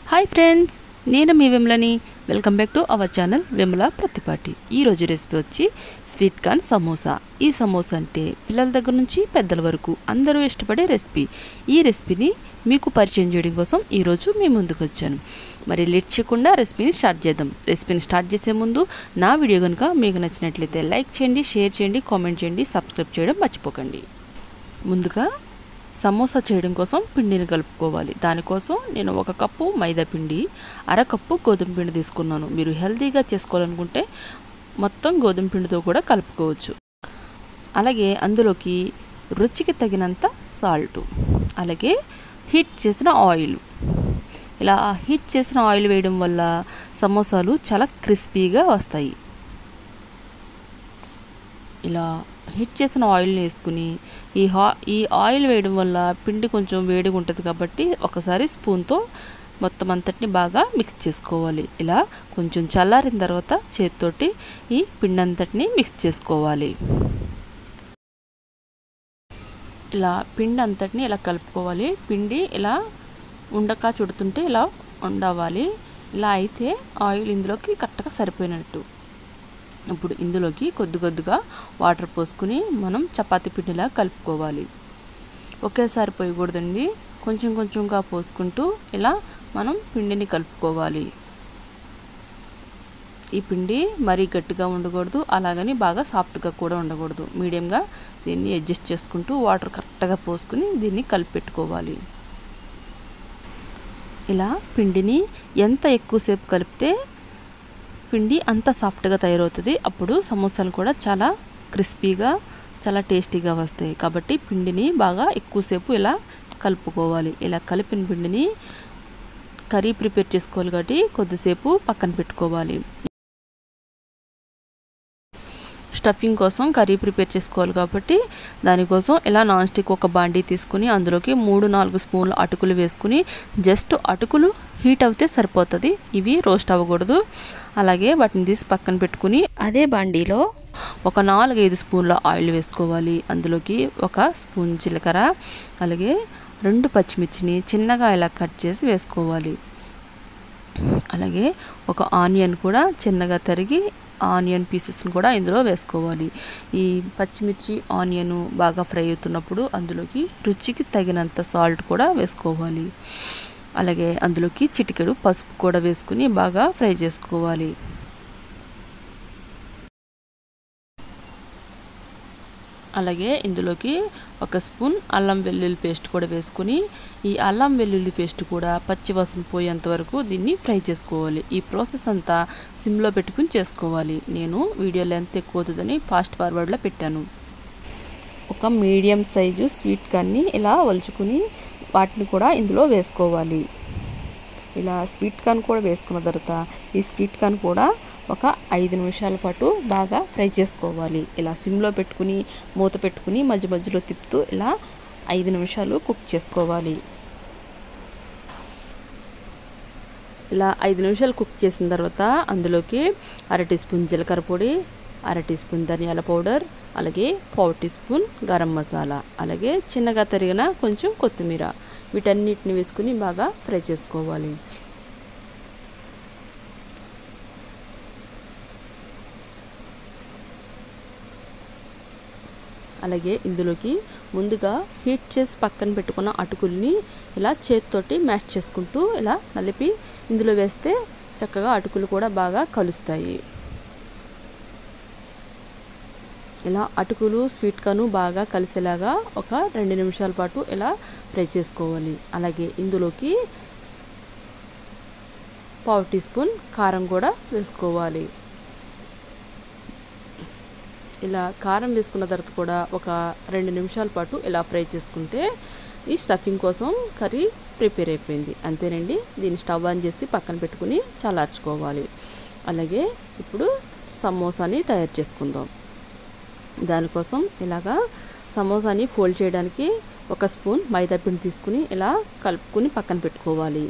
hi friends నేను మీ విమలని welcome back to our channel Vimala Prathipati ఈరోజు రెసిపీ వచ్చి స్వీట్ కార్న్ సమోసా ఈ సమోసా అంటే పిల్లల దగ్గర నుంచి పెద్దల వరకు అందరూ ఇష్టపడే రెసిపీ ఈ రెసిపీని మీకు పరిచయం చేయడం కోసం ఈరోజు మీ ముందుకు వచ్చాను మరి లేట్ చేయకుండా రెసిపీని స్టార్ట్ చేద్దాం రెసిపీని స్టార్ట్ చేసే ముందు నా వీడియో కనుక మీకు నచ్చినట్లయితే లైక్ చేయండి షేర్ చేయండి కామెంట్ చేయండి సబ్స్క్రైబ్ చేయడం మర్చిపోకండి ముందుగా సమోసా చేయడం కోసం పిండిని కలుపుకోవాలి దానికోసం నేను ఒక కప్పు మైదా పిండి అరకప్పు గోధుమ పిండి తీసుకున్నాను మీరు హెల్తీగా చేసుకోవాలనుకుంటే మొత్తం గోధుమ పిండితో కూడా కలుపుకోవచ్చు అలాగే అందులోకి రుచికి తగినంత సాల్ట్ అలాగే హీట్ చేసిన ఆయిల్ ఇలా హీట్ చేసిన ఆయిల్ వేయడం వల్ల సమోసాలు చాలా క్రిస్పీగా వస్తాయి ఇలా హీట్ చేసిన ఆయిల్ని వేసుకుని ఈ హా ఈ ఆయిల్ వేయడం వల్ల పిండి కొంచెం వేడిగా ఉంటుంది కాబట్టి ఒకసారి స్పూన్తో మొత్తం అంతటిని బాగా మిక్స్ చేసుకోవాలి ఇలా కొంచెం చల్లారిన తర్వాత చేతితోటి ఈ పిండి అంతటిని మిక్స్ చేసుకోవాలి ఇలా పిండి అంతటిని ఇలా కలుపుకోవాలి పిండి ఇలా ఉండక చుడుతుంటే ఇలా ఉండవాలి ఇలా అయితే ఆయిల్ ఇందులోకి కరెక్ట్గా సరిపోయినట్టు ఇప్పుడు ఇందులోకి కొద్ది కొద్దిగా వాటర్ పోసుకుని మనం చపాతీ పిండిలా కలుపుకోవాలి ఒకేసారి పోయకూడదండి కొంచెం కొంచెంగా పోసుకుంటూ ఇలా మనం పిండిని కలుపుకోవాలి ఈ పిండి మరీ గట్టిగా ఉండకూడదు అలాగని బాగా సాఫ్ట్గా కూడా ఉండకూడదు మీడియంగా దీన్ని అడ్జస్ట్ చేసుకుంటూ వాటర్ కరెక్ట్గా పోసుకుని దీన్ని కలిపెట్టుకోవాలి ఇలా పిండిని ఎంత ఎక్కువసేపు కలిపితే పిండి అంత సాఫ్ట్గా తయారవుతుంది అప్పుడు సమోసాలు కూడా చాలా క్రిస్పీగా చాలా టేస్టీగా వస్తాయి కాబట్టి పిండిని బాగా ఎక్కువసేపు ఇలా కలుపుకోవాలి ఇలా కలిపిన పిండిని కర్రీ ప్రిపేర్ చేసుకోవాలి కాబట్టి కొద్దిసేపు పక్కన పెట్టుకోవాలి స్టఫింగ్ కోసం కర్రీ ప్రిపేర్ చేసుకోవాలి కాబట్టి దానికోసం ఇలా నాన్ స్టిక్ ఒక బాండీ తీసుకుని అందులోకి మూడు నాలుగు స్పూన్లు అటుకులు వేసుకుని జస్ట్ అటుకులు హీట్ అవుతే సరిపోతుంది ఇవి రోస్ట్ అవ్వకూడదు అలాగే వాటిని తీసి పక్కన పెట్టుకుని అదే బాండీలో ఒక నాలుగైదు స్పూన్ల ఆయిల్ వేసుకోవాలి అందులోకి ఒక స్పూన్ జీలకర్ర అలాగే రెండు పచ్చిమిర్చిని చిన్నగా ఇలా కట్ చేసి వేసుకోవాలి అలాగే ఒక ఆనియన్ కూడా చిన్నగా తరిగి ఆనియన్ పీసెస్ని కూడా ఇందులో వేసుకోవాలి ఈ పచ్చిమిర్చి ఆనియన్ బాగా ఫ్రై అవుతున్నప్పుడు అందులోకి రుచికి తగినంత సాల్ట్ కూడా వేసుకోవాలి అలాగే అందులోకి చిటికెడు పసుపు కూడా వేసుకుని బాగా ఫ్రై చేసుకోవాలి అలాగే ఇందులోకి ఒక స్పూన్ అల్లం వెల్లుల్లి పేస్ట్ కూడా వేసుకుని ఈ అల్లం వెల్లుల్లి పేస్ట్ కూడా పచ్చివాసన పోయేంత వరకు దీన్ని ఫ్రై చేసుకోవాలి ఈ ప్రాసెస్ అంతా సిమ్లో పెట్టుకుని చేసుకోవాలి నేను వీడియో లెంత్ ఎక్కువ అవుతుందని ఫాస్ట్ ఫార్వర్డ్లో పెట్టాను ఒక మీడియం సైజు స్వీట్ కార్న్ని ఇలా వలుచుకుని వాటిని కూడా ఇందులో వేసుకోవాలి ఇలా స్వీట్ కార్న్ కూడా వేసుకున్న తర్వాత ఈ స్వీట్ కార్న్ కూడా ఒక ఐదు నిమిషాల పాటు బాగా ఫ్రై చేసుకోవాలి ఇలా సిమ్లో పెట్టుకుని మూత పెట్టుకుని మధ్య మధ్యలో తిప్పుతూ ఇలా ఐదు నిమిషాలు కుక్ చేసుకోవాలి ఇలా ఐదు నిమిషాలు కుక్ చేసిన తర్వాత అందులోకి అర టీ స్పూన్ జీలకర్ర పొడి అర టీ స్పూన్ ధనియాల పౌడర్ అలాగే పావు టీ స్పూన్ గరం మసాలా అలాగే చిన్నగా తరిగిన కొంచెం కొత్తిమీర వీటన్నిటిని వేసుకుని బాగా ఫ్రై చేసుకోవాలి అలాగే ఇందులోకి ముందుగా హీట్ చేసి పక్కన పెట్టుకున్న అటుకుల్ని ఇలా చేతితోటి మ్యాష్ చేసుకుంటూ ఇలా నలిపి ఇందులో వేస్తే చక్కగా అటుకులు కూడా బాగా కలుస్తాయి ఇలా అటుకులు స్వీట్ కార్ను బాగా కలిసేలాగా ఒక రెండు నిమిషాల పాటు ఇలా ఫ్రై చేసుకోవాలి అలాగే ఇందులోకి పావు టీ స్పూన్ కారం కూడా వేసుకోవాలి ఇలా కారం వేసుకున్న తర్వాత కూడా ఒక రెండు నిమిషాల పాటు ఇలా ఫ్రై చేసుకుంటే ఈ స్టఫింగ్ కోసం కర్రీ ప్రిపేర్ అయిపోయింది అంతేనండి దీన్ని స్టవ్ ఆన్ చేసి పక్కన పెట్టుకుని చల్లార్చుకోవాలి అలాగే ఇప్పుడు సమోసాని తయారు చేసుకుందాం దానికోసం ఇలాగా సమోసాని ఫోల్డ్ చేయడానికి ఒక స్పూన్ మైదా పిండి తీసుకుని ఇలా కలుపుకుని పక్కన పెట్టుకోవాలి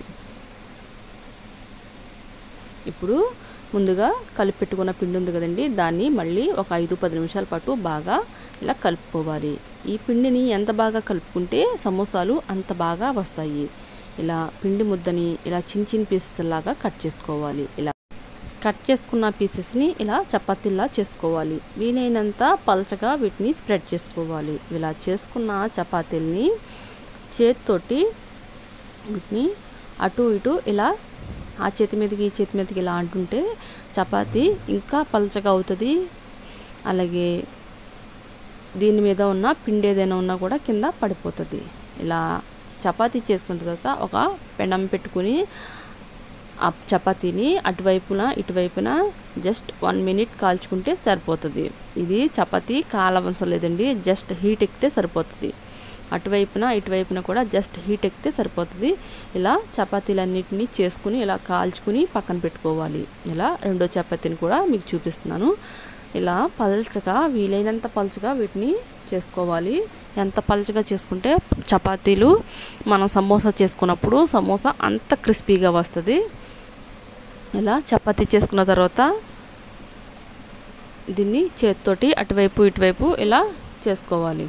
ఇప్పుడు ముందుగా కలిపి పెట్టుకున్న పిండి ఉంది కదండి దాన్ని మళ్ళీ ఒక ఐదు పది నిమిషాల పాటు బాగా ఇలా కలుపుకోవాలి ఈ పిండిని ఎంత బాగా కలుపుకుంటే సమోసాలు అంత బాగా వస్తాయి ఇలా పిండి ముద్దని ఇలా చిన్న చిన్న పీసెస్ లాగా కట్ చేసుకోవాలి ఇలా కట్ చేసుకున్న పీసెస్ని ఇలా చపాతీలా చేసుకోవాలి వీలైనంత పలచగా వీటిని స్ప్రెడ్ చేసుకోవాలి ఇలా చేసుకున్న చపాతీల్ని చేతితోటి వీటిని అటు ఇటు ఇలా ఆ చేతి మీదకి ఈ చేతి మీదకి ఇలా అంటుంటే చపాతీ ఇంకా పలచగా అవుతుంది అలాగే దీని మీద ఉన్న పిండి ఏదైనా ఉన్నా కూడా కింద పడిపోతుంది ఇలా చపాతీ చేసుకున్న తర్వాత ఒక పెనం పెట్టుకుని ఆ చపాతీని అటువైపున ఇటువైపున జస్ట్ వన్ మినిట్ కాల్చుకుంటే సరిపోతుంది ఇది చపాతీ కాలవసరం లేదండి జస్ట్ హీట్ ఎక్కితే సరిపోతుంది అటువైపున ఇటువైపున కూడా జస్ట్ హీట్ ఎక్కితే సరిపోతుంది ఇలా చపాతీలన్నిటిని చేసుకుని ఇలా కాల్చుకుని పక్కన పెట్టుకోవాలి ఇలా రెండో చపాతీని కూడా మీకు చూపిస్తున్నాను ఇలా పల్చగా వీలైనంత పల్చగా వీటిని చేసుకోవాలి ఎంత పల్చగా చేసుకుంటే చపాతీలు మనం సమోసా చేసుకున్నప్పుడు సమోసా అంత క్రిస్పీగా వస్తుంది ఇలా చపాతీ చేసుకున్న తర్వాత దీన్ని చేతితోటి అటువైపు ఇటువైపు ఇలా చేసుకోవాలి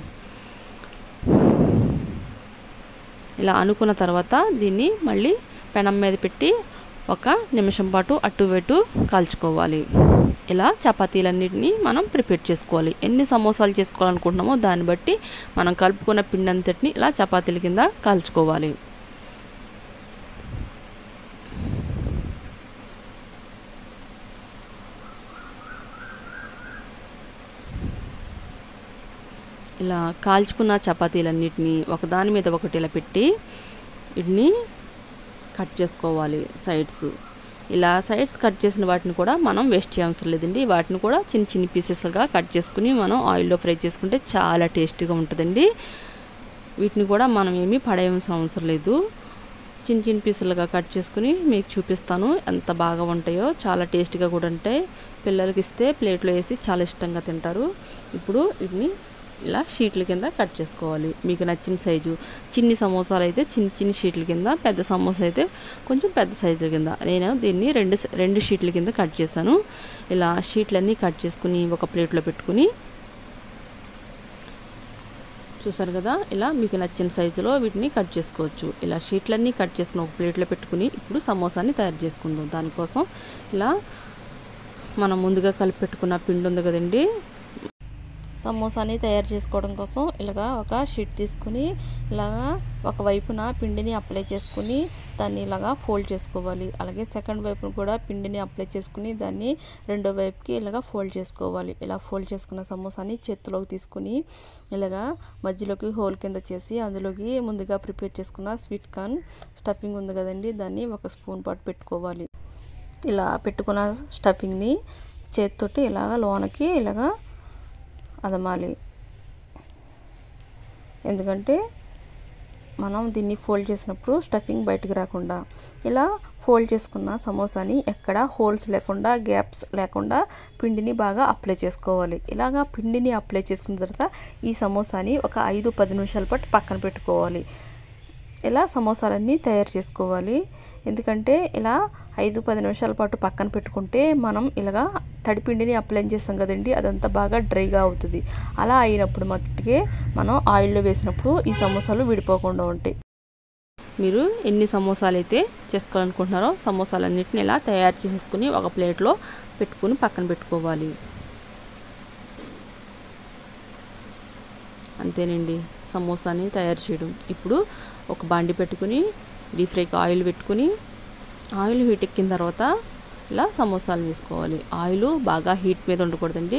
ఇలా అనుకున్న తర్వాత దీన్ని మళ్ళీ పెనం మీద పెట్టి ఒక నిమిషం పాటు అటు ఇటు కాల్చుకోవాలి ఇలా చపాతీలన్నిటిని మనం ప్రిపేర్ చేసుకోవాలి ఎన్ని సమోసాలు చేసుకోవాలనుకుంటున్నామో దాన్ని బట్టి మనం కలుపుకున్న పిండి అంతటిని ఇలా చపాతీల కింద కాల్చుకోవాలి ఇలా కాల్చుకున్న చపాతీలన్నిటిని ఒకదాని మీద ఒకటి ఇలా పెట్టి వీటిని కట్ చేసుకోవాలి సైడ్స్ ఇలా సైడ్స్ కట్ చేసిన వాటిని కూడా మనం వేస్ట్ చేయవసరం లేదండి వాటిని కూడా చిన్న చిన్న పీసెస్గా కట్ చేసుకుని మనం ఆయిల్లో ఫ్రై చేసుకుంటే చాలా టేస్టీగా ఉంటుందండి వీటిని కూడా మనం ఏమీ పడేయవలసిన అవసరం లేదు చిన్న చిన్న పీసులుగా కట్ చేసుకుని మీకు చూపిస్తాను ఎంత బాగా ఉంటాయో చాలా టేస్టీగా కూడా ఉంటాయి పిల్లలకి ఇస్తే ప్లేట్లో వేసి చాలా ఇష్టంగా తింటారు ఇప్పుడు వీటిని ఇలా షీట్ల కింద కట్ చేసుకోవాలి మీకు నచ్చిన సైజు చిన్ని సమోసాలు అయితే చిన్న చిన్న షీట్ల కింద పెద్ద సమోసా అయితే కొంచెం పెద్ద సైజు కింద నేను దీన్ని రెండు రెండు షీట్ల కింద కట్ చేశాను ఇలా షీట్లన్నీ కట్ చేసుకుని ఒక ప్లేట్లో పెట్టుకుని చూసారు కదా ఇలా మీకు నచ్చిన సైజులో వీటిని కట్ చేసుకోవచ్చు ఇలా షీట్లన్నీ కట్ చేసుకుని ఒక ప్లేట్లో పెట్టుకుని ఇప్పుడు సమోసాని తయారు చేసుకుందాం దానికోసం ఇలా మనం ముందుగా కలిపి పెట్టుకున్న పిండి ఉంది కదండి సమోసాని తయారు చేసుకోవడం కోసం ఇలాగా ఒక షీట్ తీసుకుని ఇలాగా ఒక వైపున పిండిని అప్లై చేసుకుని దాన్ని ఇలాగా ఫోల్డ్ చేసుకోవాలి అలాగే సెకండ్ వైపున కూడా పిండిని అప్లై చేసుకుని దాన్ని రెండో వైపుకి ఇలాగా ఫోల్డ్ చేసుకోవాలి ఇలా ఫోల్డ్ చేసుకున్న సమోసాని చేతిలోకి తీసుకుని ఇలాగా మధ్యలోకి హోల్ కింద చేసి అందులోకి ముందుగా ప్రిపేర్ చేసుకున్న స్వీట్ కార్న్ స్టఫింగ్ ఉంది కదండి దాన్ని ఒక స్పూన్ పాటు పెట్టుకోవాలి ఇలా పెట్టుకున్న స్టఫింగ్ని చేతితోటి ఇలాగ లోనకి ఇలాగా అదమాలి ఎందుకంటే మనం దీన్ని ఫోల్డ్ చేసినప్పుడు స్టఫింగ్ బయటకు రాకుండా ఇలా ఫోల్డ్ చేసుకున్న సమోసాని ఎక్కడ హోల్స్ లేకుండా గ్యాప్స్ లేకుండా పిండిని బాగా అప్లై చేసుకోవాలి ఇలాగా పిండిని అప్లై చేసుకున్న తర్వాత ఈ సమోసాని ఒక ఐదు పది నిమిషాల పాటు పక్కన పెట్టుకోవాలి ఇలా సమోసాలన్నీ తయారు చేసుకోవాలి ఎందుకంటే ఇలా ఐదు పది నిమిషాల పాటు పక్కన పెట్టుకుంటే మనం ఇలాగా తడిపిండిని అప్లై చేస్తాం కదండి అదంతా బాగా డ్రైగా అవుతుంది అలా అయినప్పుడు మట్టుకే మనం ఆయిల్లో వేసినప్పుడు ఈ సమోసాలు విడిపోకుండా ఉంటాయి మీరు ఎన్ని సమోసాలు అయితే చేసుకోవాలనుకుంటున్నారో సమోసాలన్నింటిని ఇలా తయారు చేసేసుకుని ఒక ప్లేట్లో పెట్టుకుని పక్కన పెట్టుకోవాలి అంతేనండి సమోసాని తయారు చేయడం ఇప్పుడు ఒక బాండి పెట్టుకుని డీప్ ఫ్రైకి ఆయిల్ పెట్టుకుని ఆయిల్ హీట్ ఎక్కిన తర్వాత ఇలా సమోసాలు వేసుకోవాలి ఆయిల్ బాగా హీట్ మీద ఉండకూడదండి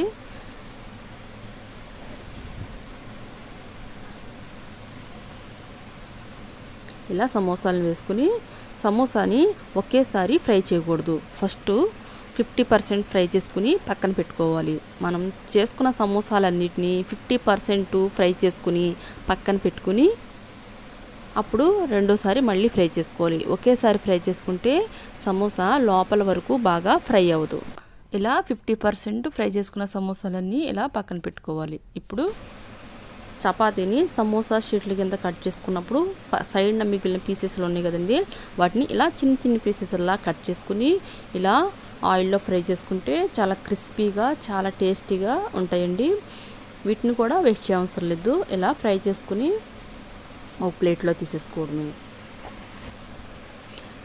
ఇలా సమోసాలను వేసుకుని సమోసాని ఒకేసారి ఫ్రై చేయకూడదు ఫస్ట్ ఫిఫ్టీ పర్సెంట్ ఫ్రై చేసుకుని పక్కన పెట్టుకోవాలి మనం చేసుకున్న సమోసాలన్నిటినీ ఫిఫ్టీ పర్సెంట్ ఫ్రై చేసుకుని పక్కన పెట్టుకుని అప్పుడు రెండోసారి మళ్ళీ ఫ్రై చేసుకోవాలి ఒకేసారి ఫ్రై చేసుకుంటే సమోసా లోపల వరకు బాగా ఫ్రై అవ్వదు ఇలా ఫిఫ్టీ పర్సెంట్ ఫ్రై చేసుకున్న సమోసాలన్నీ ఇలా పక్కన పెట్టుకోవాలి ఇప్పుడు చపాతీని సమోసా షీట్ల కింద కట్ చేసుకున్నప్పుడు సైడ్న మిగిలిన పీసెస్లు ఉన్నాయి కదండి వాటిని ఇలా చిన్న చిన్న పీసెస్లా కట్ చేసుకుని ఇలా ఆయిల్లో ఫ్రై చేసుకుంటే చాలా క్రిస్పీగా చాలా టేస్టీగా ఉంటాయండి వీటిని కూడా వేస్ట్ చేయవసరం లేదు ఇలా ఫ్రై చేసుకుని ఒక ప్లేట్లో తీసేసుకోవడమే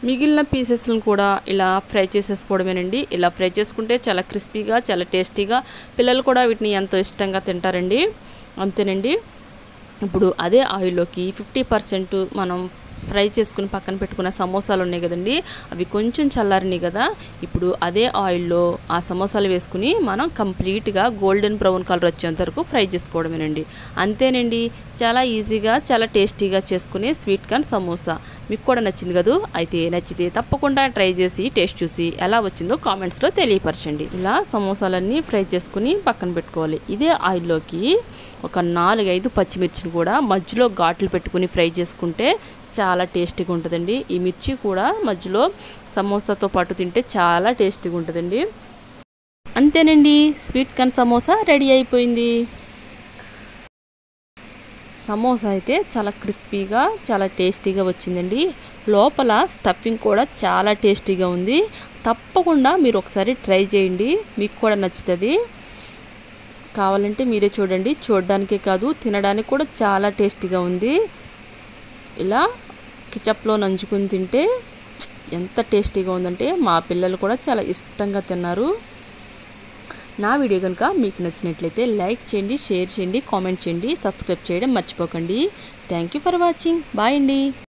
మిగిలిన పీసెస్లను కూడా ఇలా ఫ్రై చేసేసుకోవడమేనండి ఇలా ఫ్రై చేసుకుంటే చాలా క్రిస్పీగా చాలా టేస్టీగా పిల్లలు కూడా వీటిని ఎంతో ఇష్టంగా తింటారండి అంతేనండి ఇప్పుడు అదే ఆయిల్లోకి ఫిఫ్టీ పర్సెంట్ మనం ఫ్రై చేసుకుని పక్కన పెట్టుకున్న సమోసాలు ఉన్నాయి కదండి అవి కొంచెం చల్లారినాయి కదా ఇప్పుడు అదే ఆయిల్లో ఆ సమోసాలు వేసుకుని మనం కంప్లీట్గా గోల్డెన్ బ్రౌన్ కలర్ వచ్చేంత వరకు ఫ్రై చేసుకోవడమేనండి అంతేనండి చాలా ఈజీగా చాలా టేస్టీగా చేసుకునే స్వీట్ కార్న్ సమోసా మీకు కూడా నచ్చింది కదూ అయితే నచ్చితే తప్పకుండా ట్రై చేసి టేస్ట్ చూసి ఎలా వచ్చిందో కామెంట్స్లో తెలియపరచండి ఇలా సమోసాలన్నీ ఫ్రై చేసుకుని పక్కన పెట్టుకోవాలి ఇదే ఆయిల్లోకి ఒక నాలుగైదు పచ్చిమిర్చిని కూడా మధ్యలో ఘాట్లు పెట్టుకుని ఫ్రై చేసుకుంటే చాలా టేస్టీగా ఉంటుందండి ఈ మిర్చి కూడా మధ్యలో సమోసాతో పాటు తింటే చాలా టేస్టీగా ఉంటుందండి అంతేనండి స్వీట్ కార్న్ సమోసా రెడీ అయిపోయింది సమోసా అయితే చాలా క్రిస్పీగా చాలా టేస్టీగా వచ్చిందండి లోపల స్టఫింగ్ కూడా చాలా టేస్టీగా ఉంది తప్పకుండా మీరు ఒకసారి ట్రై చేయండి మీకు కూడా నచ్చుతుంది కావాలంటే మీరే చూడండి చూడడానికే కాదు తినడానికి కూడా చాలా టేస్టీగా ఉంది ఇలా కిచప్లో నంచుకుని తింటే ఎంత టేస్టీగా ఉందంటే మా పిల్లలు కూడా చాలా ఇష్టంగా తిన్నారు నా వీడియో కనుక మీకు నచ్చినట్లయితే లైక్ చేయండి షేర్ చేయండి కామెంట్ చేయండి సబ్స్క్రైబ్ చేయడం మర్చిపోకండి thank you for watching bye అండి